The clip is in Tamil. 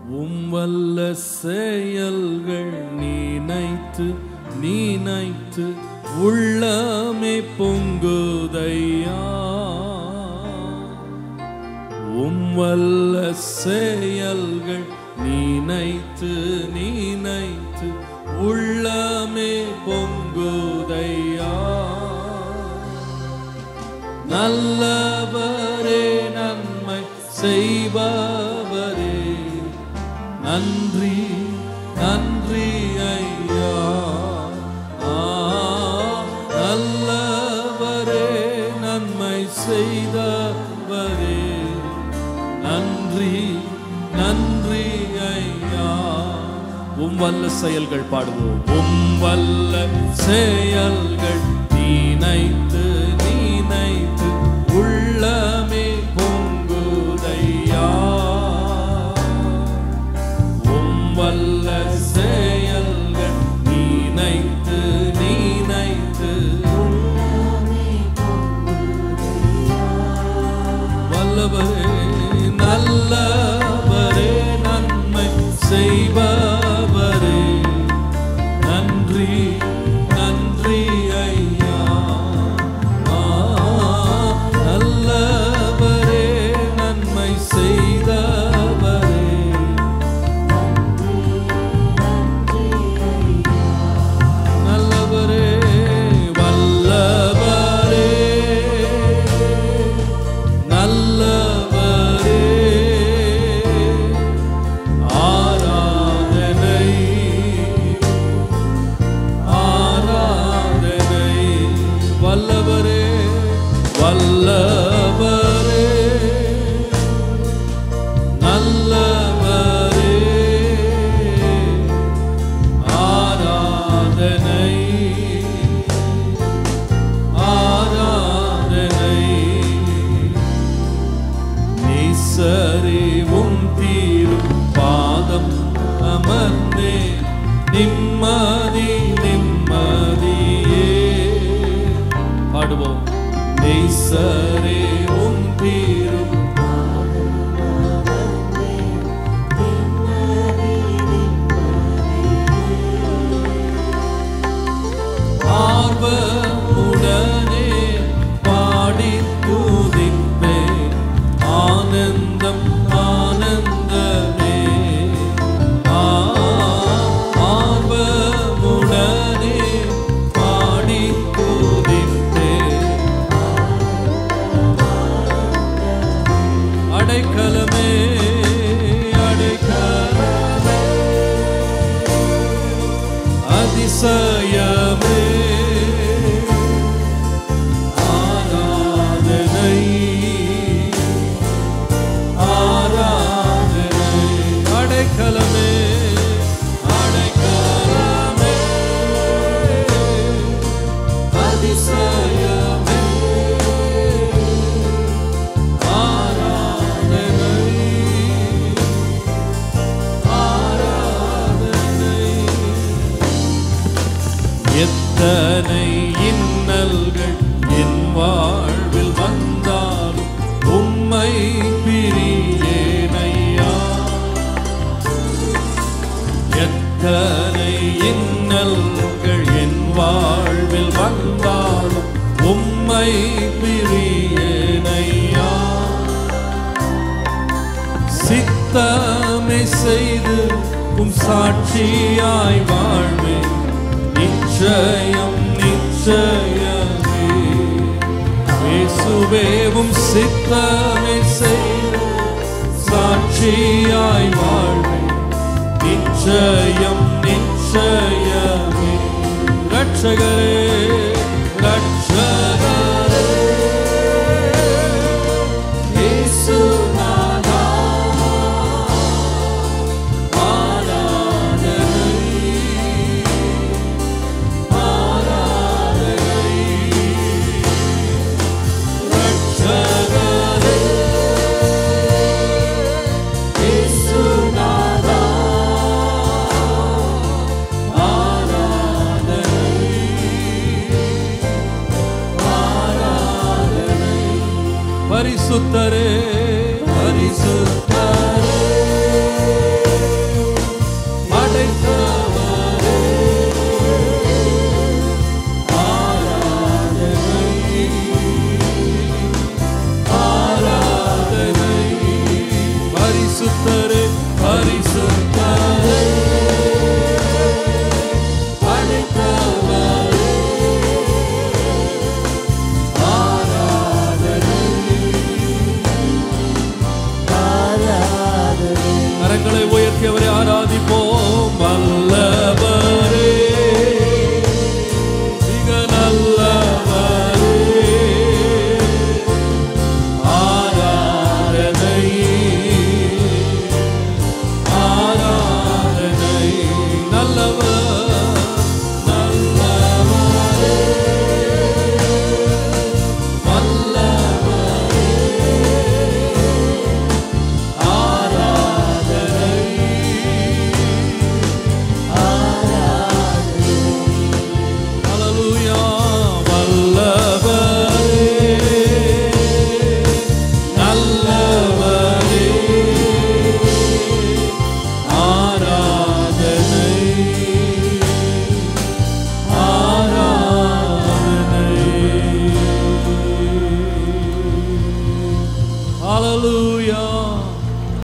உம் வல்ல செயல்கள் நினைத்து நினைத்து உள்ளமே பொங்குதையா உம் வல்ல செயல்கள் நினைத்து நினைத்து உள்ளமே பொங்குதையா நல்லவரே நன்மை செய்பவரே நன்றி நன்றி ஐயா ஆ, நல்லவரே நன்மை செய்தவரே நன்றி நன்றி ஐயா உம் வல்ல செயல்கள் பாடுவோம் உம் வல்ல செயல்கள் நினைத்து நினைத்து உள்ளமே பொங்குதையா உம் வல்ல செயல்கள் நினைத்து நினைத்து வல்லவரே நல்லவரே நன்மை செய்பவரே நன்றி நன்றி ஐயா ஆ, நல்லவரே நன்மை செய்தவரே நல்லவரே வல்லவரே நல்லவரே ஆராதனை ஆராதனை வல்லவரே வல்லவரே நல்லவரே ஆராதனை ஆராதனை நேசரேவும் தீரும் பாதம் அமர்ந்தே நிம்மதி நிம்மதியே பாடுவோம் நேசரேவும் தீரும் ஆர்வமுடனே பாடி துதிப்பே ஆனந்தம் ஆனந்தமே ஆ, ஆர்வமுடனே பாடி துதிப்பே அடைக்கலமே அடைக்கலமே அதிசயமே ஆராதனை ஆராதனை அடைக்கலமே அடைக்கலமே அதிசயமே ஆராதனை ஆராதனை எத்தனை இன்னல்கள் என் வாழ்வில் வந்தாலும் உம்மை பிரியேனையா எத்தனை இன்னல்கள் என் வாழ்வில் வந்தாலும் உம்மை பிரியேனையா சித்தமை செய்து உம் சாட்சியாய் வாழ்வேன் நிச்சயம் நிச்சயமே இயேசுவேவும் சித்தமை செய்து சாட்சியாய் வாழ்வேன் நிச்சயம் நிச்சயமே ரட்சகரே